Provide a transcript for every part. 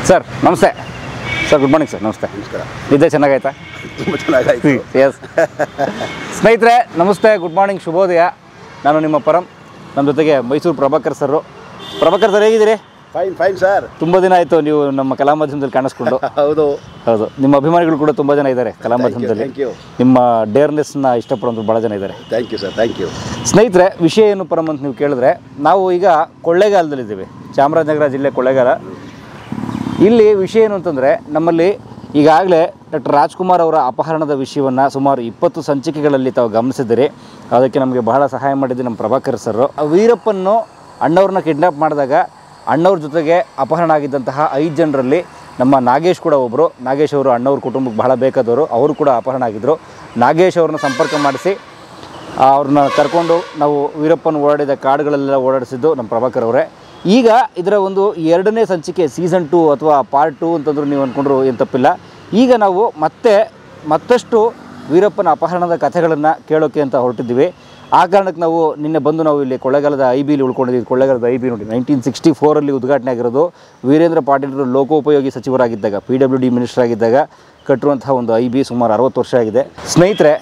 Sir ನಮಸ್ತೆ sir good morning sir ನಮಸ್ತೆ ನಮಸ್ಕಾರ ನಿದ್ದೆ ಚೆನ್ನಾಗಾಯ್ತಾ ತುಂಬ ಚೆನ್ನಾಗಾಯ್ತು ಎಸ್ ಸ್ನೇಹಿತರೆ ನಮಸ್ತೆ ಗುಡ್ ಮಾರ್ನಿಂಗ್ ಶುಭೋದಯ ನಾನು ನಿಮ್ಮ ಪರಂ ನಮ್ಮ ಜೊತೆಗೆ ಮೈಸೂರು ಪ್ರಭಾಕರ್ ಸರ್ ಪ್ರಭಾಕರ್ ಸರ್ ಹೇಗಿದ್ದೀರಿ ಫೈನ್ ಫೈನ್ ಸರ್ ತುಂಬ ದಿನ ಆಯಿತು ನೀವು ನಮ್ಮ ಕಲಾ ಮಾಧ್ಯಮದಲ್ಲಿ ಕಾಣಿಸ್ಕೊಂಡು ಹೌದು ಹೌದು ನಿಮ್ಮ ಅಭಿಮಾನಿಗಳು ಕೂಡ ತುಂಬ ಜನ ಇದ್ದಾರೆ ಕಲಾ ಮಾಧ್ಯಮದಲ್ಲಿ ಥ್ಯಾಂಕ್ ಯು ನಿಮ್ಮ ಡೇರ್ನೆಸ್ನ ಇಷ್ಟಪಡೋದು ಭಾಳ ಜನ ಇದ್ದಾರೆ thank you sir thank you ಸ್ನೇಹಿತರೆ ವಿಷಯ ಏನು ಪರಂ ಅಂತ ನೀವು ಕೇಳಿದ್ರೆ ನಾವು ಈಗ ಕೊಳ್ಳೇಗಾಲದಲ್ಲಿದ್ದೀವಿ ಚಾಮರಾಜನಗರ ಜಿಲ್ಲೆ ಕೊಳ್ಳೇಗಾಲ ಇಲ್ಲಿ ವಿಷಯ ಏನು ಅಂತಂದರೆ ನಮ್ಮಲ್ಲಿ ಈಗಾಗಲೇ ಡಾಕ್ಟರ್ ರಾಜ್ಕುಮಾರ್ ಅವರ ಅಪಹರಣದ ವಿಷಯವನ್ನು ಸುಮಾರು ಇಪ್ಪತ್ತು ಸಂಚಿಕೆಗಳಲ್ಲಿ ತಾವು ಗಮನಿಸಿದ್ದೀರಿ ಅದಕ್ಕೆ ನಮಗೆ ಬಹಳ ಸಹಾಯ ಮಾಡಿದ್ದು ನಮ್ಮ ಪ್ರಭಾಕರ್ ಸರ್ ವೀರಪ್ಪನ್ನು ಅಣ್ಣವ್ರನ್ನ ಕಿಡ್ನಾಪ್ ಮಾಡಿದಾಗ ಅಣ್ಣವ್ರ ಜೊತೆಗೆ ಅಪಹರಣ ಆಗಿದ್ದಂತಹ ಐದು ಜನರಲ್ಲಿ ನಮ್ಮ ನಾಗೇಶ್ ಕೂಡ ಒಬ್ಬರು ನಾಗೇಶ್ ಅವರು ಅಣ್ಣವ್ರ ಕುಟುಂಬಕ್ಕೆ ಬಹಳ ಬೇಕಾದವರು ಅವರು ಕೂಡ ಅಪಹರಣ ಆಗಿದ್ದರು ನಾಗೇಶ್ ಅವ್ರನ್ನ ಸಂಪರ್ಕ ಮಾಡಿಸಿ ಅವ್ರನ್ನ ಕರ್ಕೊಂಡು ನಾವು ವೀರಪ್ಪನ ಓಡಾಡಿದ ಕಾಡುಗಳೆಲ್ಲ ಓಡಾಡಿಸಿದ್ದು ನಮ್ಮ ಪ್ರಭಾಕರ್ ಅವರೇ ಈಗ ಇದರ ಒಂದು ಎರಡನೇ ಸಂಚಿಕೆ ಸೀಸನ್ ಟು ಅಥವಾ ಪಾರ್ಟ್ ಟು ಅಂತಂದ್ರು ನೀವು ಅಂದ್ಕೊಂಡ್ರು ಏನು ತಪ್ಪಿಲ್ಲ ಈಗ ನಾವು ಮತ್ತೆ ಮತ್ತಷ್ಟು ವೀರಪ್ಪನ ಅಪಹರಣದ ಕಥೆಗಳನ್ನು ಕೇಳೋಕ್ಕೆ ಅಂತ ಹೊರಟಿದ್ದೀವಿ ಆ ಕಾರಣಕ್ಕೆ ನಾವು ನಿನ್ನೆ ಬಂದು ನಾವು ಇಲ್ಲಿ ಕೊಳ್ಳೇಗಾಲದ ಐ ಬಿಲಿ ಉಳ್ಕೊಂಡಿದ್ದೀವಿ ಕೊಳ್ಳೇಗಾಲದ ಐ ಬಿ ನೋಡಿ ನೈನ್ಟೀನ್ ಸಿಕ್ಸ್ಟಿ ಫೋರಲ್ಲಿ ಉದ್ಘಾಟನೆ ಆಗಿರೋದು ವೀರೇಂದ್ರ ಪಾಟೀಲರು ಲೋಕೋಪಯೋಗಿ ಸಚಿವರಾಗಿದ್ದಾಗ ಪಿ ಡಬ್ಲ್ಯೂ ಡಿ ಮಿನಿಸ್ಟರ್ ಆಗಿದ್ದಾಗ ಕಟ್ಟಿರುವಂತಹ ಒಂದು ಐ ಬಿ ಸುಮಾರು ಅರವತ್ತು ವರ್ಷ ಆಗಿದೆ ಸ್ನೇಹಿತರೆ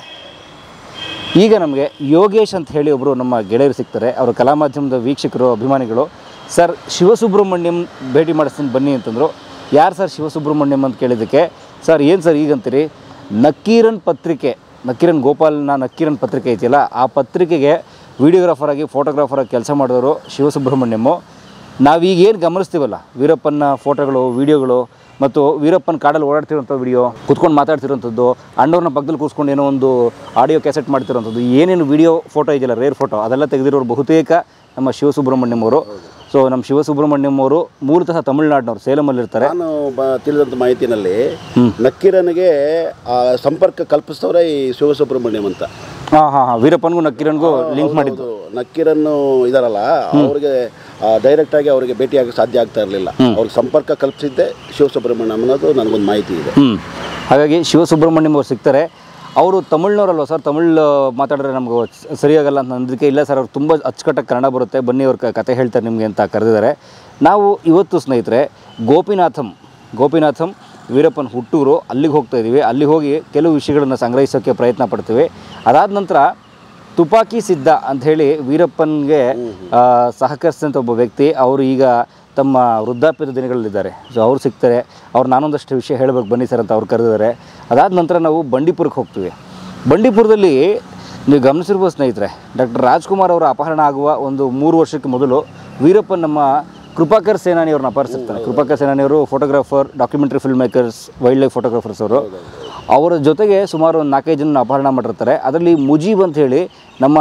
ಈಗ ನಮಗೆ ಯೋಗೇಶ್ ಅಂತ ಹೇಳಿ ಒಬ್ಬರು ನಮ್ಮ ಗೆಳೆಯರು ಸಿಗ್ತಾರೆ ಅವರು ಕಲಾ ಮಾಧ್ಯಮದ ವೀಕ್ಷಕರು ಅಭಿಮಾನಿಗಳು ಸರ್ ಶಿವಸುಬ್ರಹ್ಮಣ್ಯಂ ಭೇಟಿ ಮಾಡಿಸ್ತೀನಿ ಬನ್ನಿ ಅಂತಂದರು ಯಾರು ಸರ್ ಶಿವಸುಬ್ರಹ್ಮಣ್ಯಂ ಅಂತ ಕೇಳಿದ್ದಕ್ಕೆ ಸರ್ ಏನು ಸರ್ ಈಗಂತೀರಿ ನಕ್ಕೀರನ್ ಪತ್ರಿಕೆ ನಕ್ಕೀರನ್ ಗೋಪಾಲ್ನ ನಕ್ಕೀರನ್ ಪತ್ರಿಕೆ ಐತಿಲ್ಲ ಆ ಪತ್ರಿಕೆಗೆ ವಿಡಿಯೋಗ್ರಾಫರ್ ಆಗಿ ಫೋಟೋಗ್ರಾಫರ್ ಆಗಿ ಕೆಲಸ ಮಾಡಿದವರು ಶಿವಸುಬ್ರಹ್ಮಣ್ಯಮ್ಮು ನಾವೀಗ ಏನು ಗಮನಿಸ್ತೀವಲ್ಲ ವೀರಪ್ಪನ ಫೋಟೋಗಳು ವಿಡಿಯೋಗಳು ಮತ್ತು ವೀರಪ್ಪನ ಕಾಡಲ್ಲಿ ಓಡಾಡ್ತಿರೋಂಥ ವಿಡಿಯೋ ಕುತ್ಕೊಂಡು ಮಾತಾಡ್ತಿರೋಂಥದ್ದು ಅಣ್ಣವ್ರನ್ನ ಪಕ್ಕದಲ್ಲಿ ಕೂತ್ಕೊಂಡು ಏನೋ ಒಂದು ಆಡಿಯೋ ಕ್ಯಾಸೆಟ್ ಮಾಡ್ತಿರೋಂಥದ್ದು ಏನೇನು ವಿಡಿಯೋ ಫೋಟೋ ಇದೆಯಲ್ಲ ರೇರ್ ಫೋಟೋ ಅದೆಲ್ಲ ತೆಗೆದಿರೋರು ಬಹುತೇಕ ನಮ್ಮ ಶಿವಸುಬ್ರಹ್ಮಣ್ಯಂ ಅವರು ಸೊ ನಮ್ಮ ಶಿವಸುಬ್ರಹ್ಮಣ್ಯಂ ಅವರು ಮೂಲತಃ ತಮಿಳುನಾಡಿನವರು ಸೇಲಮಲ್ಲಿ ಇರ್ತಾರೆ ನಾನು ಬ ತಿಳಿದಂಥ ಮಾಹಿತಿನಲ್ಲಿ ನಕ್ಕೀರನಿಗೆ ಆ ಸಂಪರ್ಕ ಕಲ್ಪಿಸ್ತವ್ರೆ ಈ ಶಿವಸುಬ್ರಹ್ಮಣ್ಯಂ ಅಂತ ಹಾಂ ಹಾಂ ಹಾಂ ವೀರಪ್ಪನಿಗೂ ನಕ್ಕೀರನ್ಗೂ ಲಿಂಕ್ ಮಾಡಿದ್ದು ಹೌದು ನಕ್ಕೀರನ್ನು ಇದಾರಲ್ಲ ಅವ್ರಿಗೆ ಡೈರೆಕ್ಟ್ ಆಗಿ ಅವರಿಗೆ ಭೇಟಿಯಾಗಕ್ಕೆ ಸಾಧ್ಯ ಆಗ್ತಾ ಇರಲಿಲ್ಲ ಅವ್ರಿಗೆ ಸಂಪರ್ಕ ಕಲ್ಪಿಸಿದ್ದೆ ಶಿವಸುಬ್ರಹ್ಮಣ್ಯಂ ಅನ್ನೋದು ನನಗೊಂದು ಮಾಹಿತಿ ಇದೆ ಹ್ಞೂ ಹಾಗಾಗಿ ಶಿವಸುಬ್ರಹ್ಮಣ್ಯಂ ಅವ್ರು ಸಿಗ್ತಾರೆ ಅವರು ತಮಿಳ್ನವರಲ್ವ ಸರ್ ತಮಿಳ್ ಮಾತಾಡಿದ್ರೆ ನಮ್ಗೆ ಸ- ಸರಿಯಾಗಲ್ಲ ಅಂತ ಅಂದಕ್ಕೆ ಇಲ್ಲ ಸರ್ ಅವ್ರು ತುಂಬ ಅಚ್ಚುಕಟ್ಟಾಗಿ ಕನ್ನಡ ಬರುತ್ತೆ ಬನ್ನಿ ಅವ್ರ ಕ- ಕತೆ ಹೇಳ್ತಾರೆ ನಿಮಗೆ ಅಂತ ಕರೆದಿದ್ದಾರೆ ನಾವು ಇವತ್ತು ಸ್ನೇಹಿತರೆ ಗೋಪಿನಾಥಂ ಗೋಪಿನಾಥಂ ವೀರಪ್ಪನ ಹುಟ್ಟೂರು ಅಲ್ಲಿಗೆ ಹೋಗ್ತಾ ಇದ್ದೀವಿ ಅಲ್ಲಿ ಹೋಗಿ ಕೆಲವು ವಿಷಯಗಳನ್ನು ಸಂಗ್ರಹಿಸೋಕ್ಕೆ ಪ್ರಯತ್ನ ಪಡ್ತೀವಿ ಅದಾದ ನಂತರ ತುಪಾಕಿ ಸಿದ್ಧ ಅಂಥೇಳಿ ವೀರಪ್ಪನ್ಗೆ ಆ, ಸಹಕರಿಸಿದಂಥ ಒಬ್ಬ ವ್ಯಕ್ತಿ ಅವರು ಈಗ ತಮ್ಮ ವೃದ್ಧಾಪ್ಯದ ದಿನಗಳಲ್ಲಿದ್ದಾರೆ ಸೊ ಅವ್ರು ಸಿಗ್ತಾರೆ ಅವ್ರು ನಾನೊಂದಷ್ಟು ವಿಷಯ ಹೇಳಬೇಕು ಬನ್ನಿ ಸರ್ ಅಂತ ಅವ್ರು ಕರೆದಿದ್ದಾರೆ ಅದಾದ ನಂತರ ನಾವು ಬಂಡೀಪುರಕ್ಕೆ ಹೋಗ್ತೀವಿ ಬಂಡೀಪುರದಲ್ಲಿ ನೀವು ಗಮನಿಸಿರ್ಬೋದು ಸ್ನೇಹಿತರೆ ಡಾಕ್ಟರ್ ರಾಜ್ಕುಮಾರ್ ಅವರ ಅಪಹರಣ ಆಗುವ ಒಂದು ಮೂರು ವರ್ಷಕ್ಕೆ ಮೊದಲು ವೀರಪ್ಪನ್ ನಮ್ಮ ಕೃಪಾಕರ್ ಸೇನಾನಿ ಅವ್ರನ್ನ ಅಪಹರಿಸಿರ್ತಾರೆ ಕೃಪಾಕರ್ ಸೇನಾನಿ ಅವರು photographer documentary film makers wildlife photographers ಅವರು ಅವರ ಜೊತೆಗೆ ಸುಮಾರು ಒಂದು ನಾಲ್ಕೈದು ಜನ ಅಪಹರಣ ಮಾಡಿರ್ತಾರೆ ಅದರಲ್ಲಿ ಮುಜೀಬ್ ಅಂತ ಹೇಳಿ ನಮ್ಮ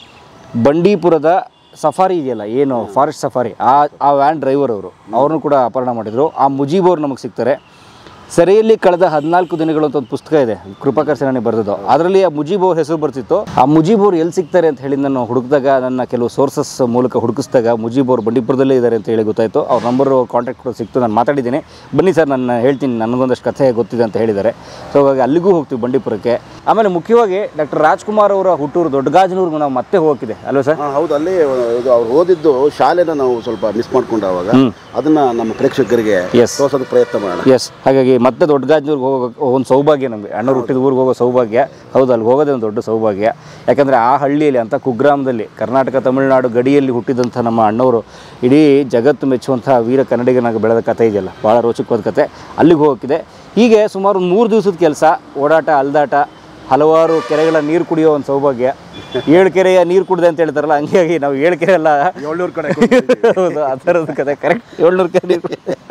ಬಂಡೀಪುರದ ಸಫಾರಿ ಇದೆಯಲ್ಲ ಏನು ಫಾರೆಸ್ಟ್ ಸಫಾರಿ ಆ ಆ ವ್ಯಾನ್ ಡ್ರೈವರ್ ಅವರು ಅವ್ರನ್ನೂ ಕೂಡ ಅಪಹರಣ ಮಾಡಿದರು ಆ ಮುಜೀಬ್ ಅವ್ರು ನಮಗೆ ಸಿಗ್ತಾರೆ ಸೆರೆಯಲ್ಲಿ ಕಳೆದ ಹದಿನಾಲ್ಕು ದಿನಗಳು ಅಂತ ಒಂದು ಪುಸ್ತಕ ಇದೆ ಕೃಪಾಕರ್ ಸೇನಾನಿ ಬರೆದದ್ದು ಅದರಲ್ಲಿ ಆ ಮುಜೀಬ್ ಅವ್ರ ಹೆಸರು ಬರ್ತಿತ್ತು ಆ ಮುಜೀಬ್ ಅವ್ರು ಎಲ್ಲಿ ಸಿಗ್ತಾರೆ ಅಂತ ಹೇಳಿ ನಾನು ಹುಡುಕಿದಾಗ ನನ್ನ ಕೆಲವು ಸೋರ್ಸಸ್ ಮೂಲಕ ಹುಡುಕಿಸಿದಾಗ ಮುಜೀಬ್ ಅವ್ರು ಬಂಡೀಪುರದಲ್ಲೇ ಇದ್ದಾರೆ ಅಂತ ಹೇಳಿ ಗೊತ್ತಾಯಿತು ಅವ್ರ ನಂಬರು ಕಾಂಟ್ಯಾಕ್ಟ್ ಕೂಡ ಸಿಕ್ತು ನಾನು ಮಾತಾಡಿದ್ದೀನಿ ಬನ್ನಿ ಸರ್ ನಾನು ಹೇಳ್ತೀನಿ ನನಗೊಂದಷ್ಟು ಕಥೆ ಗೊತ್ತಿದೆ ಅಂತ ಹೇಳಿದ್ದಾರೆ ಸೊ ಹಾಗಾಗಿ ಅಲ್ಲಿಗೂ ಹೋಗ್ತೀವಿ ಬಂಡೀಪುರಕ್ಕೆ ಆಮೇಲೆ ಮುಖ್ಯವಾಗಿ ಡಾಕ್ಟರ್ ರಾಜ್ಕುಮಾರ್ ಅವರ ಹುಟ್ಟೂರು ದೊಡ್ಡಗಾಜನೂರ್ಗೆ ನಾವು ಮತ್ತೆ ಹೋಗ್ತಿದೆ ಅಲ್ವಾ ಸರ್ ಹಾ, ಹೌದು ಅಲ್ಲಿ ಇದು ಅವ್ರು ಓದಿದ್ದು ಶಾಲೆನ ನಾವು ಸ್ವಲ್ಪ ಮಿಸ್ ಮಾಡ್ಕೊಂಡು ಅವಾಗ ಅದನ್ನ ನಮ್ಮ ಪ್ರೇಕ್ಷಕರಿಗೆ Yes. ತೋರ್ಸೋದಕ್ಕೆ ಪ್ರಯತ್ನ ಮಾಡೋಣ ಎಸ್ ಹಾಗಾಗಿ ಮತ್ತೆ ದೊಡ್ಡಗಾಜನೂರ್ಗೆ ಹೋಗೋ ಒಂದು ಸೌಭಾಗ್ಯ ನಮಗೆ ಅಣ್ಣವ್ರು ಹುಟ್ಟಿದ ಊರಿಗೆ ಹೋಗೋ ಸೌಭಾಗ್ಯ ಹೌದು ಅಲ್ಲಿ ಹೋಗೋದೇ ಒಂದು ದೊಡ್ಡ ಸೌಭಾಗ್ಯ ಯಾಕಂದರೆ ಆ ಹಳ್ಳಿಯಲ್ಲಿ ಅಂತ ಕುಗ್ರಾಮದಲ್ಲಿ ಕರ್ನಾಟಕ ತಮಿಳುನಾಡು ಗಡಿಯಲ್ಲಿ ಹುಟ್ಟಿದಂಥ ನಮ್ಮ ಅಣ್ಣವರು ಇಡೀ ಜಗತ್ತು ಮೆಚ್ಚುವಂಥ ವೀರ ಕನ್ನಡಿಗನಾಗಿ ಬೆಳೆದ ಕಥೆ ಇದೆಯಲ್ಲ ಭಾಳ ರೋಚಕವಾದ ಕಥೆ ಅಲ್ಲಿಗೆ ಹೋಗೋಕ್ಕಿದೆ ಹೀಗೆ ಸುಮಾರು ಒಂದು ಮೂರು ದಿವಸದ ಕೆಲಸ ಓಡಾಟ ಅಲ್ದಾಟ ಹಲವಾರು ಕೆರೆಗಳ ನೀರು ಕುಡಿಯೋ ಒಂದು ಸೌಭಾಗ್ಯ ಏಳು ಕೆರೆಯ ನೀರು ಕುಡಿದೆ ಅಂತ ಹೇಳ್ತಾರಲ್ಲ ಹಂಗಾಗಿ ನಾವು ಏಳು ಕೆರೆ ಎಲ್ಲ ಏಳ್ನೂರು ಕಡೆ ಹೌದು ಆ ಥರದ ಕತೆ ಕರೆಕ್ಟ್ ಏಳ್ನೂರು ಕೆರೆ ನೀರು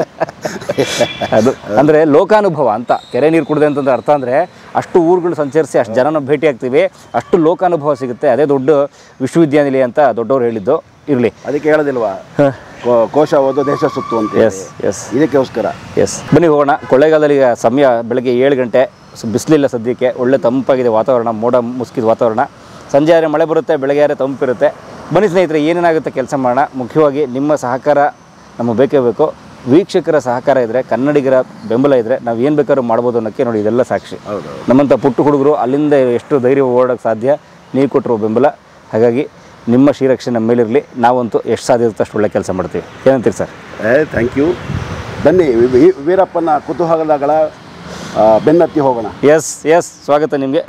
ಅದು ಅಂದರೆ ಲೋಕಾನುಭವ ಅಂತ ಕೆರೆ ನೀರು ಕುಡಿದೆ ಅಂತಂದ್ರೆ ಅರ್ಥ ಅಂದರೆ ಅಷ್ಟು ಊರುಗಳು ಸಂಚರಿಸಿ ಅಷ್ಟು ಜನನ ಭೇಟಿ ಆಗ್ತೀವಿ ಅಷ್ಟು ಲೋಕಾನುಭವ ಸಿಗುತ್ತೆ ಅದೇ ದೊಡ್ಡ ವಿಶ್ವವಿದ್ಯಾನಿಲಯ ಅಂತ ದೊಡ್ಡವ್ರು ಹೇಳಿದ್ದು ಇರಲಿ ಅದಕ್ಕೆ ಹೇಳೋದಿಲ್ವಾ ಕೋ- ಕೋಶ ಓದೋ ದೇಶ ಸುತ್ತು ಅಂತ ಎಸ್ ಎಸ್ ಇದಕ್ಕೋಸ್ಕರ ಎಸ್ ಬನ್ನಿ ಹೋಗೋಣ ಕೊಳ್ಳೇಗಾಲದಲ್ಲಿ ಈಗ ಸಮಯ ಬೆಳಗ್ಗೆ ಏಳು ಗಂಟೆ ಸೊ ಬಿಸಿಲಿಲ್ಲ ಸದ್ಯಕ್ಕೆ ಒಳ್ಳೆ ತಂಪಾಗಿದೆ ವಾತಾವರಣ ಮೋಡ ಮುಸ್ಕಿದ ವಾತಾವರಣ ಸಂಜೆ ಆದರೆ ಮಳೆ ಬರುತ್ತೆ ಬೆಳಗ್ಗೆ ಆದರೆ ತಂಪಿರುತ್ತೆ ಬನ್ನಿ ಸ್ನೇಹಿತರೆ ಏನೇನಾಗುತ್ತೆ ಕೆಲಸ ಮಾಡೋಣ ಮುಖ್ಯವಾಗಿ ನಿಮ್ಮ ಸಹಕಾರ ನಮಗೆ ಬೇಕೇ ಬೇಕು ವೀಕ್ಷಕರ ಸಹಕಾರ ಇದ್ದರೆ ಕನ್ನಡಿಗರ ಬೆಂಬಲ ಇದ್ದರೆ ನಾವು ಏನು ಬೇಕಾದ್ರೂ ಮಾಡ್ಬೋದು ಅನ್ನೋಕ್ಕೆ ನೋಡಿ ಇದೆಲ್ಲ ಸಾಕ್ಷಿ ಹೌದು ನಮ್ಮಂಥ ಪುಟ್ಟ ಹುಡುಗರು ಅಲ್ಲಿಂದ ಎಷ್ಟು ಧೈರ್ಯ ಓಡೋಕ್ಕೆ ಸಾಧ್ಯ ನೀವು ಕೊಟ್ಟಿರೋ ಬೆಂಬಲ ಹಾಗಾಗಿ ನಿಮ್ಮ ಶ್ರೀರಕ್ಷೆ ನಮ್ಮ ಮೇಲಿರಲಿ ನಾವಂತೂ ಎಷ್ಟು ಸಾಧ್ಯ ಇರುತ್ತೆ ಅಷ್ಟು ಒಳ್ಳೆ ಕೆಲಸ ಮಾಡ್ತೀವಿ ಏನಂತೀರಿ ಸರ್ ಏ ಥ್ಯಾಂಕ್ ಯು ಬನ್ನಿ ವಿ- ವಿ- ವೀರಪ್ಪನ ಕುತೂಹಲಗಳ ಆ, ಬೆನ್ನತ್ತಿ ಹೋಗೋಣ ಎಸ್ ಎಸ್ ಸ್ವಾಗತ ನಿಮಗೆ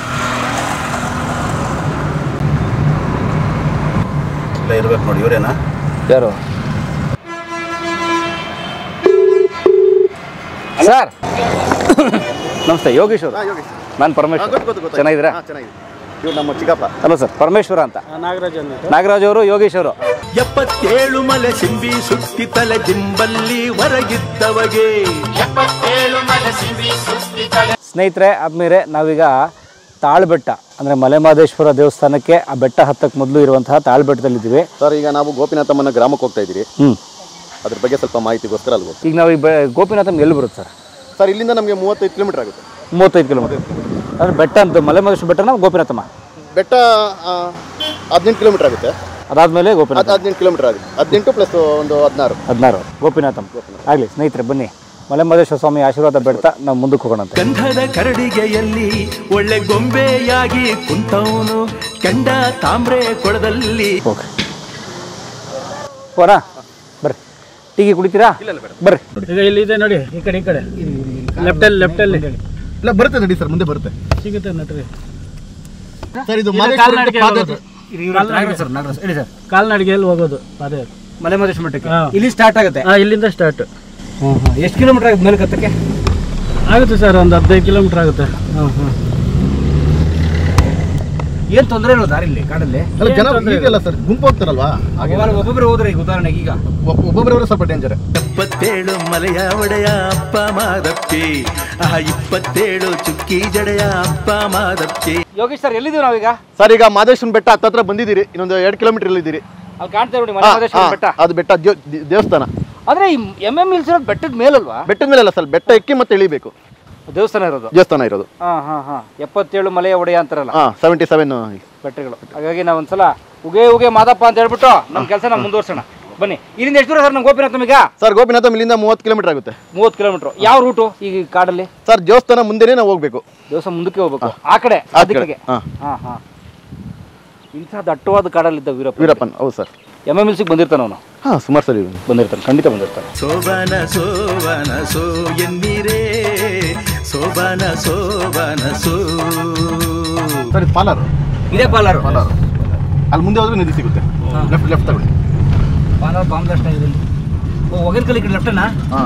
ಇರ್ಬೇಕು ನೋಡಿ ಇವರೇನಾ ಯಾರು ಸರ್ ನಮಸ್ತೆ ಯೋಗೇಶ್ ಅವರು ನಾನು ಪರಮೇಶ್ವರ್ ಚೆನ್ನಾಗಿದ್ದೀರಾ ಚೆನ್ನಾಗಿದೆ ಇವ್ರು ನಮ್ಮ ಚಿಕ್ಕಪ್ಪ ಹಲೋ ಸರ್ ಪರಮೇಶ್ವರ ಅಂತ ನಾಗರಾಜ್ ಅವರು ಯೋಗೇಶ್ ಅವರು ಎಪ್ಪತ್ತೇಳು ಮಲೆ ಸಿಂಬಿ ಸುತ್ತಿ ತಲೆ ದಿಂಬಲ್ಲಿ ಹೊರಗಿದ್ದವಗೆ ಸ್ನೇಹಿತರೆ ಆದ್ಮೇಲೆ ನಾವೀಗ ತಾಳ್ಬೆಟ್ಟ ಅಂದರೆ ಮಲೆಮಹದೇಶ್ವರ ದೇವಸ್ಥಾನಕ್ಕೆ ಆ ಬೆಟ್ಟ ಹತ್ತಕ್ಕೆ ಮೊದಲು ಇರುವಂತಹ ತಾಳ್ಬೆಟ್ಟದಲ್ಲಿದ್ದೀವಿ ಸರ್ ಈಗ ನಾವು ಗೋಪಿನಾಥಮ್ಮನ ಗ್ರಾಮಕ್ಕೆ ಹೋಗ್ತಾ ಇದ್ದೀರಿ ಹ್ಞೂ ಅದ್ರ ಬಗ್ಗೆ ಸ್ವಲ್ಪ ಮಾಹಿತಿಗೋಸ್ಕರ ಅಲ್ಲಿ ಹೋಗ್ತೀವಿ ಈಗ ನಾವು ಈ ಬೆ ಗೋಪಿನಾಥಮ್ ಎಲ್ಲಿ ಬರುತ್ತೆ ಸರ್ ಸರ್ ಇಲ್ಲಿಂದ ನಮಗೆ ಮೂವತ್ತೈದು ಕಿಲೋಮೀಟರ್ ಆಗುತ್ತೆ ಮೂವತ್ತೈದು ಕಿಲೋಮೀಟರ್ ಅಂದರೆ ಬೆಟ್ಟ ಅಂತ ಮಲೆಮಹದೇಶ್ವರ ಬೆಟ್ಟನ ಗೋಪಿನಾಥಮ್ಮ ಬೆಟ್ಟ ಆ, ಹದಿನೆಂಟು ಕಿಲೋಮೀಟರ್ ಆಗುತ್ತೆ ಅದಾದಮೇಲೆ ಗೋಪಿನಾಥ ಅದು ಹದಿನೆಂಟು ಕಿಲೋಮೀಟರ್ ಆಗುತ್ತೆ ಹದಿನೆಂಟು ಪ್ಲಸ್ ಒಂದು ಹದಿನಾರು ಹದಿನಾರು ಗೋಪಿನಾಥಮ್ ಆಗಲಿ ಸ್ನೇಹಿತರೆ ಬನ್ನಿ ಮಲೆಮಹದೇಶ್ವರ ಸ್ವಾಮಿ ಆಶೀರ್ವಾದ ಬೆಡ್ತಾ ನಾವು ಮುಂದಕ್ಕೆ ಹೋಗೋಣಂತೆ ಗಂಧದ ಕರಡಿಗೆಯಲ್ಲಿ ಒಳ್ಳೆ ಗೊಂಬೆಯಾಗಿ ಕುಂತವನು ಕಂಡ ತಾಮ್ರೆ ಕೊಳದಲ್ಲಿ ಓಕೆ ಹೋರಾ ಬರ್ರಿ ಟೀಗಿ ಕುಡಿತೀರಾ ಬರ್ರಿ ಈಗ ಇಲ್ಲಿದೆ ನೋಡಿ ಈ ಕಡೆ ಈ ಕಡೆ ಲೆಫ್ಟಲ್ಲಿ ಲೆಫ್ಟಲ್ಲಿ ಇಲ್ಲ ಬರುತ್ತೆ ನಡಿ ಸರ್ ಮುಂದೆ ಬರುತ್ತೆ ಸಿಗುತ್ತೆ ನಟ್ರಿ ಸರ್ ಇದು ಕಾಲ್ನಡಿಗೆ ಹೋಗೋದು. ಕಾಲ್ನಡಿಗೆಯಲ್ಲಿ ಹೋಗೋದು ಅದೇ ಮಲೆಮಹದೇಶ್ವರ ಬೆಟ್ಟಕ್ಕೆ ಹಾ. ಇಲ್ಲಿ ಸ್ಟಾರ್ಟ್ ಆಗುತ್ತೆ ಹಾ ಇಲ್ಲಿಂದ ಸ್ಟಾರ್ಟ್ ಎಷ್ಟು ಕಿಲೋಮೀಟರ್ ಆಗುತ್ತೆ ಮೇಲೆ ಕತ್ತಕ್ಕೆ ಆಗುತ್ತೆ ಸರ್ ಒಂದು ಹದಿನೈದು ಕಿಲೋಮೀಟರ್ ಆಗುತ್ತೆ ಹಾಂ ಹಾಂ ಏನು ತೊಂದರೆ ಇಲ್ಲ ದಾರಿಲಿ ಕಾಡಲ್ಲಿ ಅಲ್ಲ ಜನ ಈಗಲ್ಲ ಸರ್ ಗುಂಪು ಹೋಗ್ತಾರಲ್ವಾ ಒಬ್ಬೊಬ್ಬರು ಹೋದ್ರೆ ಈಗ ಉದಾಹರಣೆಗೆ ಈಗ ಒಬ್ಬೊಬ್ಬರವರ ಸ್ವಲ್ಪ ಡೇಂಜರ್ ಎಪ್ಪತ್ತೇಳು ಮಲೆಯ ಒಡೆಯ ಅಪ್ಪ ಮಾದಪ್ಪಿ ಆ ಇಪ್ಪತ್ತೇಳು ಚುಕ್ಕಿ ಜಡೆಯ ಅಪ್ಪ ಮಾದಪ್ಪಿ ಯೋಗೇಶ್ ಸರ್ ಎಲ್ಲಿದ್ದೀವಿ ನಾವೀಗ ಸರ್ ಈಗ ಮಾದೇಶ್ವರನ ಬೆಟ್ಟ ಹತ್ತತ್ರ ಬಂದಿದ್ದೀರಿ ಇನ್ನೊಂದು ಎರಡು ಕಿಲೋಮೀಟರ್ ಇಲ್ಲಿದ್ದೀರಿ ಅಲ್ಲಿ ಕಾಣ್ತಾ ನೋಡಿ ಹಾ, ಮಲೆಮಹದೇಶ್ವರ ಹಾ, ಬೆಟ್ಟ ಅದು ಬೆಟ್ಟ ದ್ಯೋ- ದಿ- ದೇವಸ್ಥಾನ ಅಂದ್ರೆ ಈ ಎಮ್ ಎಮ್ ಇಲ್ಸ್ ಇರೋದು ಬೆಟ್ಟದ ಮೇಲಲ್ವಾ ಬೆಟ್ಟದ ಮೇಲೆ ಅಲ್ಲ ಸರ್ ಬೆಟ್ಟ ಎಕ್ಕಿ ಮತ್ತೆ ಇಳಿಬೇಕು ದೇವಸ್ಥಾನ ಇರೋದು ದೇವಸ್ಥಾನ ಇರೋದು ಹಾ ಹಾ ಹಾ ಎಪ್ಪತ್ತೇಳು ಮಲೆಯ ಒಡೆಯ ಅಂತಾರಲ್ಲ ಹಾ ಸೆವೆಂಟಿ ಸೆವೆನ್ ಬೆಟ್ಟಗಳು ಹಾಗಾಗಿ ನಾವು ಒಂದ್ಸಲ ಉಗೆ ಉಗೆ ಮಾದಪ್ಪ ಅಂತ ಹೇಳ್ಬಿಟ್ಟು ನಮ್ಮ ಕೆಲಸ ನಾವು ಮುಂದುವರ್ಸೋಣ ಬನ್ನಿ ಇಲ್ಲಿಂದ ಎಷ್ಟು ದೂರ ಸರ್ ನಮ್ಮ ಗೋಪಿನಾಥ ನಮೀಗ ಸರ್ ಗೋಪಿನಾಥ ಇಲ್ಲಿಂದ ಮೂವತ್ತು ಕಿಲೋಮೀಟರ್ ಆಗುತ್ತೆ ಮೂವತ್ತು ಕಿಲೋಮೀಟರ್ ಯಾವ ರೂಟು ಈಗ ಈ ಕಾಡಲ್ಲಿ ಸರ್ ದೇವಸ್ಥಾನ ಮುಂದೆನೇ ನಾವು ಹೋಗ್ಬೇಕು ದೇವಸ್ಥಾನ ಮುಂದಕ್ಕೆ ಹೋಗ್ಬೇಕು ಆ ಕಡೆ ಆ ಆ ದಿಕ್ಕಿಗೆ ಹಾ. ಹಾ ಹಾ ಇಂಥ ದಟ್ಟವಾದ ಕಾಡಲ್ಲಿದ್ದ ವೀರಪ್ಪ ವೀರಪ್ಪನ್ ಹೌದು ಸರ್ ಎಮ್ ಎಮ್ ಎಲ್ಸಿಗೆ ಬಂದಿರ್ತಾನೆ ಅವನು ಹಾಂ ಸುಮಾರು ಸರಿ ಬಂದಿರ್ತಾನೆ ಖಂಡಿತ ಬಂದಿರ್ತಾನೆ ಸೋಬಾನ ಸೋಬಾನ ಸೋ ಎನ್ನಿರೇ ಸೋಬಾನ ಸೋಬಾನ ಸೋ ಸರ್ ಇದು ಪಾಲಾರ್ ಇದೇ ಪಾಲಾರು ಅಲ್ಲಿ ಮುಂದೆ ಹೋದ್ರೆ ನದಿ ಸಿಗುತ್ತೆ ಲೆಫ್ಟ್ ಲೆಫ್ಟ್ ತಗೊಳ್ಳಿ ಪಾಲಾರ್ ಬಾಂಬ್ ಬ್ಲಾಸ್ಟ್ ಆಗಿದೆ ಇಲ್ಲಿ ಓ ಒಗೇನಕಲ್ ಈ ಕಡೆ ಲೆಫ್ಟನಾ ಹಾಂ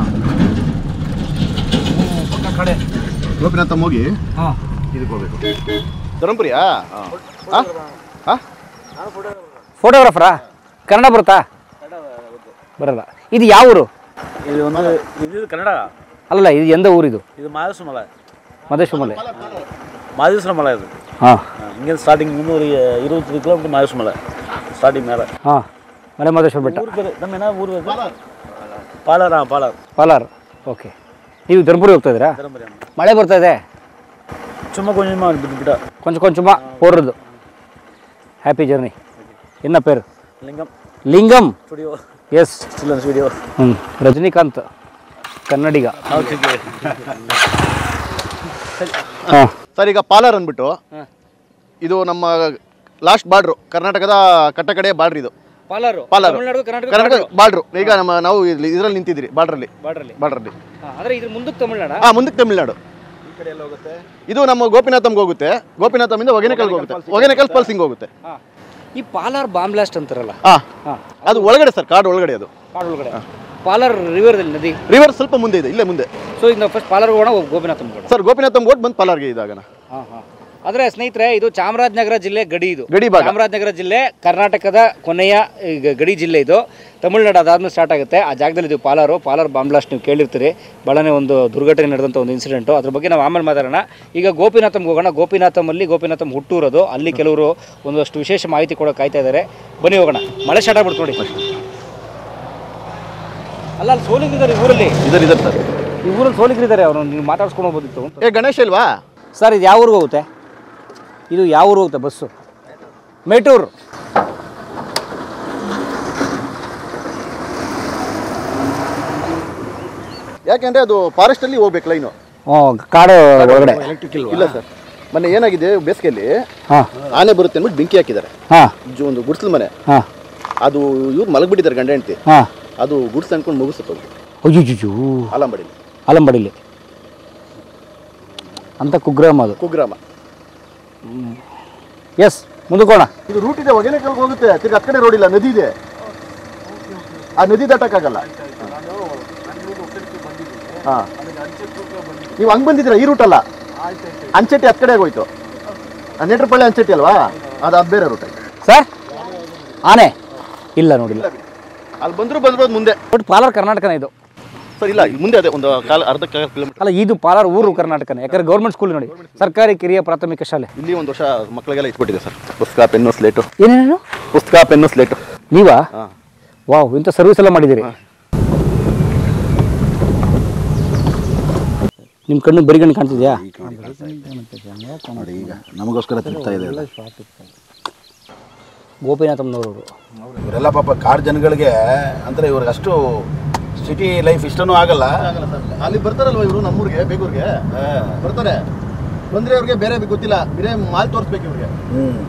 ಪಕ್ಕ ಕಡೆ ಗೋಪಿನಾಥ ಹೋಗಿ ಹಾಂ ಇದಕ್ಕೆ ಹೋಗ್ಬೇಕು ಧರ್ಮಪುರಿಯಾ ಹಾಂ ಹಾಂ ಫೋಟೋಗ್ರಾಫರಾ ಕನ್ನಡ ಬರುತ್ತಾ ಬರಲ್ಲ ಇದು ಯಾವ ಊರು ಇದು ಒಂದು ಇದು ಕನ್ನಡ ಅಲ್ಲ ಇದು ಎಂದ ಊರಿದು ಇದು ಮಾದೇಶ್ವರ ಮಲ ಮದೇಶ್ವರ ಮಲೆ ಮಾದೇಶ್ವರ ಮಲ ಇದು ಹಾಂ ಹಿಂಗೆ ಸ್ಟಾರ್ಟಿಂಗ್ ಮುನ್ನೂರ ಇರುವತ್ತು ಕಿಲೋಮೀಟರ್ ಮಾದೇಶ್ವರ ಮಲ ಸ್ಟಾರ್ಟಿಂಗ್ ಮೇಲೆ ಹಾಂ ಮಲೆ ಮಹದೇಶ್ವರ ಬೆಟ್ಟ ಊರು ಬೇರೆ ನಮ್ಮ ಏನ ಊರು ಬೇರೆ ಪಾಲಾರ ಹಾಂ ಪಾಲಾರ್ ಪಾಲಾರ್ ಓಕೆ ನೀವು ಧರ್ಮಪುರಿ ಹೋಗ್ತಾ ಇದ್ದೀರಾ ಧರ್ಮಪುರಿ ಮಳೆ ಬರ್ತಾ ಇದೆ சும்மா கொஞ்சமாக ಬಿಟ್ಟು ಬಿಟ್ಟ ಕೊಂಚ ಕೊಂಚಮ போடுறது ஹாப்பி ஜர்னி என்ன பேர் ಲಿಂಗಂ ಲಿಂಗಂ ಸ್ಟುಡಿಯೋ ಎಸ್ ಚಿಲ್ಲನ್ ಸ್ಟುಡಿಯೋ ಹ್ಞೂ ರಜನಿಕಾಂತ್ ಕನ್ನಡಿಗ ಹಾಂ ಸರ್ ಈಗ ಪಾಲಾರ್ ಅಂದ್ಬಿಟ್ಟು ಇದು ನಮ್ಮ ಲಾಸ್ಟ್ ಬಾರ್ಡ್ರು ಕರ್ನಾಟಕದ ಕಟ್ಟ ಕಡೆ ಬಾರ್ಡ್ರ್ ಇದು ಪಾಲಾರು ಪಾಲಾರು ತಮಿಳ್ನಾಡು ಕರ್ನಾಟಕ ಕರ್ನಾಟಕ ಬಾರ್ಡ್ರು ಈಗ ನಮ್ಮ ನಾವು ಇಲ್ಲಿ ಇದರಲ್ಲಿ ನಿಂತಿದ್ರಿ ಬಾರ್ಡ್ರಲ್ಲಿ ಬಾರ್ಡ್ರಲ್ಲಿ ಬಾರ್ಡ್ರಲ್ಲಿ ಅಂದರೆ ಇದ್ರ ಮುಂದಕ್ಕೆ ತಮಿಳ್ನಾಡ ಹಾಂ ಮುಂದಕ್ಕೆ ತಮಿಳ್ನಾಡು ಇದು ನಮ್ಮ ಗೋಪಿನಾಥಮ್ಗೆ ಹೋಗುತ್ತೆ ಗೋಪಿನಾಥಮಿಂದ ಹೊಗೆನೆಕಲ್ಗೆ ಹೋಗುತ್ತೆ ಹೊಗೆನೆಕಲ್ ಪಲ್ಸಿಂಗ್ ಹೋಗುತ್ತೆ ಹಾಂ ಈ ಪಾಲಾರ್ ಬಾಂಬ್ ಬ್ಲಾಸ್ಟ್ ಅಂತಾರಲ್ಲ ಹಾಂ ಹಾಂ ಅದು ಒಳಗಡೆ ಸರ್ ಕಾಡು ಒಳಗಡೆ ಅದು ಕಾಡು ಒಳಗಡೆ ಪಾಲಾರ್ ರಿವರ್ದಲ್ಲಿ ನದಿ ರಿವರ್ ಸ್ವಲ್ಪ ಮುಂದೆ ಇದೆ ಇಲ್ಲೇ ಮುಂದೆ ಸೊ ಈಗ ನಾವು ಫಸ್ಟ್ ಪಾಲಾರ್ ಹೋಗೋಣ ಹೋಗಿ ಗೋಪಿನಾಥಮ್ ಹೋಗೋಣ ಸರ್ ಗೋಪಿನಾಥಮ್ ಓಟ್ ಬಂದು ಪಾಲಾರ್ಗೆ ಇದಾಗನ ಹಾಂ ಹಾಂ ಆದರೆ ಸ್ನೇಹಿತರೆ ಇದು ಚಾಮರಾಜನಗರ ಜಿಲ್ಲೆ ಗಡಿ ಇದು ಗಡಿ ಭಾಗ. ಚಾಮರಾಜನಗರ ಜಿಲ್ಲೆ ಕರ್ನಾಟಕದ ಕೊನೆಯ ಈಗ ಗಡಿ ಜಿಲ್ಲೆ ಇದು ತಮಿಳ್ನಾಡು ಅದಾದ್ಮೇಲೆ ಸ್ಟಾರ್ಟ್ ಆಗುತ್ತೆ ಆ ಜಾಗದಲ್ಲಿ ಇದು ಪಾಲಾರು ಪಾಲಾರ್ ಬಾಂಬ್ ಬ್ಲಾಸ್ಟ್ ನೀವು ಕೇಳಿರ್ತೀರಿ ಭಾಳನೇ ಒಂದು ದುರ್ಘಟನೆ ನಡೆದಂಥ ಒಂದು ಇನ್ಸಿಡೆಂಟು ಅದ್ರ ಬಗ್ಗೆ ನಾವು ಆಮೇಲೆ ಮಾತಾಡೋಣ ಈಗ ಗೋಪಿನಾಥಮ್ಗೆ ಹೋಗೋಣ ಗೋಪಿನಾಥಮಲ್ಲಿ ಗೋಪಿನಾಥಮ್ ಹುಟ್ಟೂರೋದು ಅಲ್ಲಿ ಕೆಲವರು ಒಂದಷ್ಟು ವಿಶೇಷ ಮಾಹಿತಿ ಕೊಡೋಕೆ ಕಾಯ್ತಾ ಇದ್ದಾರೆ ಬನ್ನಿ ಹೋಗೋಣ ಮಳೆ ಸ್ಟಾರ್ಟ್ ಆಗ್ಬಿಡ್ತು ನೋಡಿ ಅಲ್ಲ ಅಲ್ಲಿ ಸೋಲಿಗರಿದ್ದಾರೆ ಈ ಊರಲ್ಲಿ ಇದರ್ ಇದರ್ ಸರ್ ಈ ಊರಲ್ಲಿ ಸೋಲಿಗರಿದ್ದಾರೆ ಅವರು ನೀವು ಮಾತಾಡ್ಸ್ಕೊಂಡು ಹೋಗ್ಬೋದಿತ್ತು ಅಂತ ಏ ಗಣೇಶ್ ಇಲ್ವಾ ಸರ್ ಇದು ಯಾವ ಊರಿಗೆ ಹೋಗುತ್ತೆ ಇದು ಯಾವ ಊರಿಗೆ ಹೋಗುತ್ತೆ ಬಸ್ಸು ಮೇಟೂರು ಯಾಕೆಂದ್ರೆ ಅದು ಫಾರೆಸ್ಟ್ ಅಲ್ಲಿ ಹೋಗ್ಬೇಕು ಲೈನು ಹ್ಞೂ ಕಾಡು ಒಳಗಡೆ ಇಲ್ಲ ಸರ್ ಮೊನ್ನೆ ಏನಾಗಿದೆ ಬೇಸಿಗೆಯಲ್ಲಿ ಹಾಂ ಆನೆ ಬರುತ್ತೆ ಅಂದ್ಬಿಟ್ಟು ಬೆಂಕಿ ಹಾಕಿದ್ದಾರೆ ಹಾಂ ಜು- ಒಂದು ಗುಡ್ಸ್ಲ ಮನೆ ಹಾಂ ಅದು ಇವ್ರು ಮಲಗ್ಬಿಟ್ಟಿದ್ದಾರೆ ಗಂಡ ಹೆಂಡತಿ ಹಾಂ ಅದು ಗುಡ್ಸ್ ಅನ್ಕೊಂಡು ಮುಗಿಸುತ್ತೆ ಅಯ್ಯೋ ಆಲಂಬಡಿ ಆಲಂಬಡಿಲಿ ಅಂತ ಕುಗ್ರಾಮ ಅದು ಕುಗ್ರಾಮ ಎಸ್ ಮುಂದಕ್ಕೋಣ ಇದು ರೂಟ್ ಇದೆ ಹೊಗೆನೆಕಲ್ಗೆ ಹೋಗುತ್ತೆ ತಿರ್ಗಿ ಹತ್ತು ಕಡೆ ರೋಡ್ ಇಲ್ಲ ನದಿ ಇದೆ ಆ ನದಿ ದಾಟಕ್ಕಾಗಲ್ಲ ಹಾಂ ನೀವು ಹಂಗೆ ಬಂದಿದ್ದೀರಾ ಈ ರೂಟ್ ಅಲ್ಲ ಅಂಚೆಟ್ಟಿ ಹತ್ತು ಕಡೆ ಆಗೋಯ್ತು ಆ ನೆಟ್ರಪಳ್ಳಿ ಅಂಚೆಟ್ಟಿ ಅಲ್ವಾ ಅದು ಅದು ಬೇರೆ ರೂಟ್ ಸರ್ ಆನೆ ಇಲ್ಲ ನೋಡಿಲ್ಲ ಅಲ್ಲಿ ಬಂದ್ರು ಬಂದ್ಬೋದು ಮುಂದೆ ಬಟ್ ಪಾಲಾರ್ ಕರ್ನಾಟಕನೇ ಇದು ಸರ್ ಇಲ್ಲ ಮುಂದೆ ಅದೇ ಒಂದು ಕಾಲ ಅರ್ಧ ಕಿಲೋಮೀಟರ್ ಅಲ್ಲ ಇದು ಪಾಲಾರ್ ಊರು ಕರ್ನಾಟಕನೇ ಯಾಕಂದ್ರೆ ಗೌರ್ಮೆಂಟ್ ಸ್ಕೂಲ್ ನೋಡಿ ಸರ್ಕಾರಿ ಕಿರಿಯ ಪ್ರಾಥಮಿಕ ಶಾಲೆ ಇಲ್ಲಿ ಒಂದು ವರ್ಷ ಮಕ್ಕಳಿಗೆಲ್ಲ ಇಟ್ಬಿಟ್ಟಿದೆ ಸರ್ ಪುಸ್ತಕ ಪೆನ್ನು ಸ್ಲೇಟು ಏನೇನು ಪುಸ್ತಕ ಪೆನ್ನು ಸ್ಲೇಟು ನೀವಾ ಹಾಂ ವಾವ್ ಇಂಥ ಸರ್ವಿಸ್ ಎಲ್ಲ ಮಾಡಿದ್ದೀರಿ ನಿಮ್ಮ ಕಣ್ಣು ಬರಿಗಣ್ಣು ಕಾಣ್ತಿದ್ಯಾ ನೋಡಿ ಈಗ ನಮಗೋಸ್ಕರ ತಿಂತಾ ಇದೆ ಗೋಪಿನಾಥಮ್ನವರು ಇವರೆಲ್ಲ ಪಾಪ ಕಾಡು ಜನಗಳಿಗೆ ಅಂದರೆ ಇವ್ರಿಗೆ ಅಷ್ಟು ಸಿಟಿ ಲೈಫ್ ಇಷ್ಟನೂ ಆಗಲ್ಲ ಅಲ್ಲಿ ಬರ್ತಾರಲ್ವ ಇವರು ನಮ್ಮೂರಿಗೆ ಬೇಗೂರಿಗೆ ಬರ್ತಾರೆ ಬಂದ್ರೆ ಅವ್ರಿಗೆ ಬೇರೆ ಗೊತ್ತಿಲ್ಲ ಬೇರೆ ಮಾಲ್ ತೋರಿಸ್ಬೇಕು ಇವ್ರಿಗೆ ಹ್ಮ್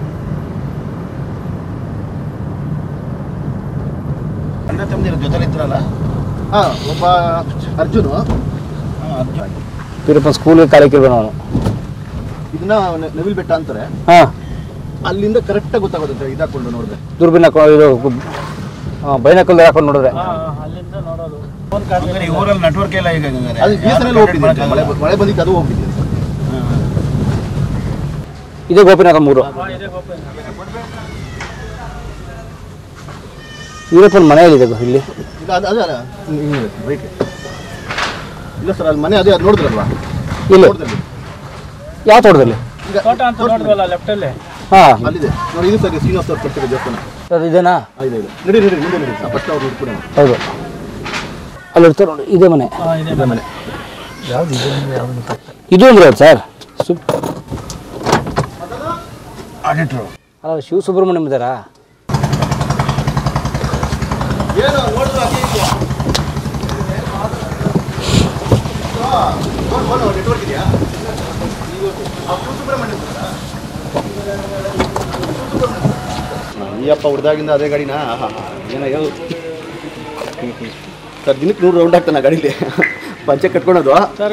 ಅಣ್ಣ ತಮ್ಮದಿರ ಜೊತೆಲಿ ಇದ್ರಲ್ಲ ಹಾ ಒಬ್ಬ ಅರ್ಜುನು ವೀರಪ್ಪನ ಸ್ಕೂಲ್ಗೆ ಕಾಲಿಕ್ಕಿಲ್ವ ನಾನು ಇದನ್ನ ನೆ- ನವಿಲ್ ಬೆಟ್ಟ ಅಂತಾರೆ ಹಾಂ ಅಲ್ಲಿಂದ ಕರೆಕ್ಟಾಗಿ ಗೊತ್ತಾಗುತ್ತೆ ಇದಾಕೊಂಡು ನೋಡಿದ್ರೆ ದುರ್ಬಿನ್ ಹಾಕೊಂಡು ಇದು ಬೈನಕಲ್ ಹಾಕೊಂಡು ನೋಡಿದ್ರೆ ಈ ಊರಲ್ಲಿ ನೆಟ್ವರ್ಕ್ ಇಲ್ಲ ಈಗ ಹಂಗಾರೆ. ಅದು ಬಿ ಎಸ್ ಎನ್ ಎಲ್ ಹೋಗ್ಬಿಟ್ಟಿದೆ ಮಳೆ ಮಳೆ ಬಂದಿತ್ತು ಅದು ಹೋಗ್ಬಿಟ್ಟಿದೆ ಇದೇ ಗೋಪಿನಾಥಮ್ ಊರು ವೀರಪ್ಪನ ಮನೆಯಲ್ಲಿದೆ ಗೋ- ಇಲ್ಲಿ ಈಗ ಅದು ಅದೇ ರೈಟ್ ಇಲ್ಲ ಸರ್ ಅಲ್ಲಿ ಮನೆ ಅದೇ ಅದು ನೋಡಿದ್ರಲ್ವಾ ಇಲ್ಲಿ ನೋಡಿದ್ರಲ್ಲಿ ಯಾವ ತೋಟದಲ್ಲಿ ಈಗ ಹಾಂ ಅಲ್ಲಿದೆ ನೋಡಿ ಇದು ಸರ್ ಶ್ರೀನಿವಾಸ ಅವ್ರು ಕಟ್ಟಿರೋ ದೇವಸ್ಥಾನ ಅದು ಇದೇನಾ ಆ, ಇದೆ ಇದೆ ನಡಿ ನಡಿ ಮುಂದೆ ನಡಿ ಆ ಫಸ್ಟ್ ಅವ್ರು ನೋಡ್ಬಿಡೋಣ ಹೌದು ಅಲ್ಲಿ ಇರ್ತಾರೆ ನೋಡಿ ಇದೇ ಮನೆ ಇದೇ ಮನೆ ಇದು ಅಂದ್ರೆ ಯಾವ್ದು ಸರ್ ಸುಪ್ ಅಲ್ಲ ಶಿವ ಸುಬ್ರಹ್ಮಣ್ಯಂ ಇದ್ದಾರಾ ಏನು ನೋಡಿದ್ರು ಅದೇ ಇತ್ತು ನೆಟ್ವರ್ಕ್ ಇದೆಯಾ ಈ ಅಪ್ಪ ಹುಡ್ದಾಗಿಂದ ಅದೇ ಗಾಡಿನಾ ಏನ ಹೇಳು ಸರ್ ದಿನಕ್ಕೆ ನೂರು ರೌಂಡ್ ಆಗ್ತಾನೆ ಆ ಗಾಡೀಲಿ ಪಂಚೆ ಕಟ್ಕೊಳೋದು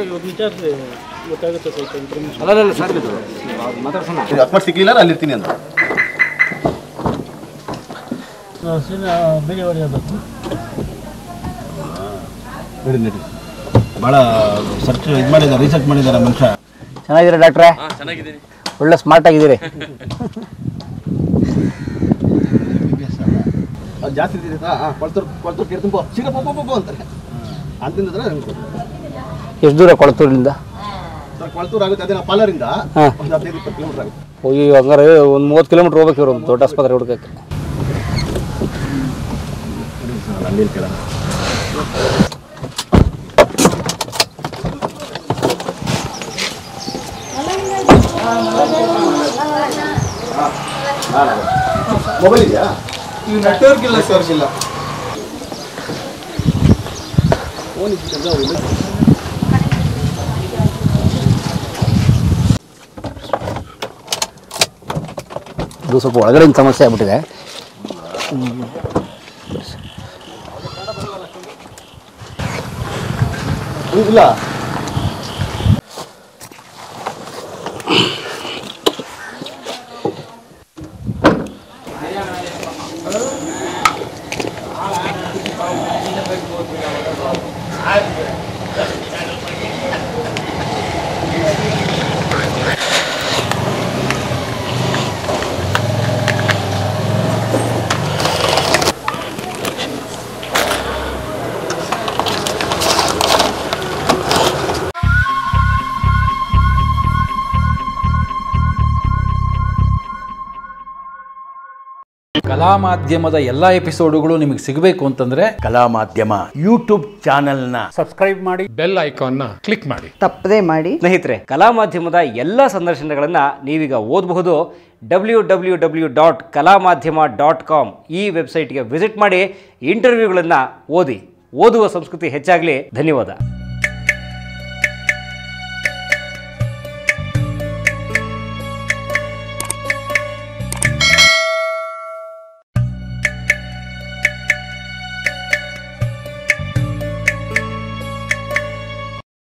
ಅಕಸ್ಮಾತ್ ಸಿಗ್ಲಿಲ್ಲ ಅಲ್ಲಿ ಇರ್ತೀನಿ ಅಂತ ನಡಿ ನಡಿ ಭಾಳ ಸರ್ಚ್ ಇದು ಮಾಡಿದ್ದಾರೆ ರಿಸರ್ಚ್ ಮಾಡಿದ್ದಾರೆ ಮನುಷ್ಯ ಚೆನ್ನಾಗಿದ್ದೀರಾ ಡಾಕ್ಟ್ರೇ ಒಳ್ಳೆ ಸ್ಮಾರ್ಟ್ ಆಗಿದ್ದೀರಿ ಅದು ಜಾಸ್ತಿ ಇದ್ದಿದ್ದ ಕೊಳ್ತೂರು ಕೊಳ್ತೂರು ಕೇರ್ ತುಂಬ ಸಿಗ ಪೋ ಪೋ ಪೋ ಅಂತಾರೆ ಅಂತಿಂದ್ರೆ ನಂಗೆ ಎಷ್ಟು ದೂರ ಕೊಳತೂರಿನಿಂದ ಸರ್ ಕೊಳ್ತೂರು ಆಗುತ್ತೆ ಅದೇ ನಾವು ಪಾಲರಿಂದ ಹಾಂ ಒಂದು ಹದಿನೈದು ಇಪ್ಪತ್ತು ಕಿಲೋಮೀಟರ್ ಆಗುತ್ತೆ ಅಯ್ಯೋ ಹಂಗಾರೆ ಒಂದು ಮೂವತ್ತು ಕಿಲೋಮೀಟ್ರ್ ಹೋಗ್ಬೇಕು ಇವರು ಒಂದು ದೊಡ್ಡ ಆಸ್ಪತ್ರೆ ಹುಡುಕಕ್ಕೆ ಅಲ್ಲಿ ಕೇಳೋಣ ಮೊಬೈಲ್ ಇದೆಯಾ ನೆಟ್ವರ್ಕ್ ಇಲ್ಲ ಸರ್ ಇಲ್ಲ ಇದು ಸ್ವಲ್ಪ ಒಳಗಡೆ ಸಮಸ್ಯೆ ಆಗ್ಬಿಟ್ಟಿದೆ ಇಲ್ಲ ಕಲಾ ಮಾಧ್ಯಮದ ಎಲ್ಲ ಎಪಿಸೋಡುಗಳು ನಿಮಗೆ ಸಿಗಬೇಕು ಅಂತಂದ್ರೆ ಕಲಾ ಮಾಧ್ಯಮ ಯೂಟ್ಯೂಬ್ ಚಾನೆಲ್ನ ಬೆಲ್ ಐಕಾನ್ನ ಕ್ಲಿಕ್ ಮಾಡಿ ತಪ್ಪದೇ ಮಾಡಿ ಸ್ನೇಹಿತರೆ ಕಲಾ ಮಾಧ್ಯಮದ ಎಲ್ಲ ಸಂದರ್ಶನಗಳನ್ನು ನೀವೀಗ ಓದಬಹುದು ಡಬ್ಲ್ಯೂ ಡಬ್ಲ್ಯೂ ಡಬ್ಲ್ಯೂ ಡಾಟ್ ಕಲಾ ಮಾಧ್ಯಮ ಡಾಟ್ ಕಾಮ್ ಈ ವೆಬ್ಸೈಟ್ಗೆ ವಿಸಿಟ್ ಮಾಡಿ ಇಂಟರ್ವ್ಯೂಗಳನ್ನು ಓದಿ ಓದುವ ಸಂಸ್ಕೃತಿ ಹೆಚ್ಚಾಗಲಿ ಧನ್ಯವಾದ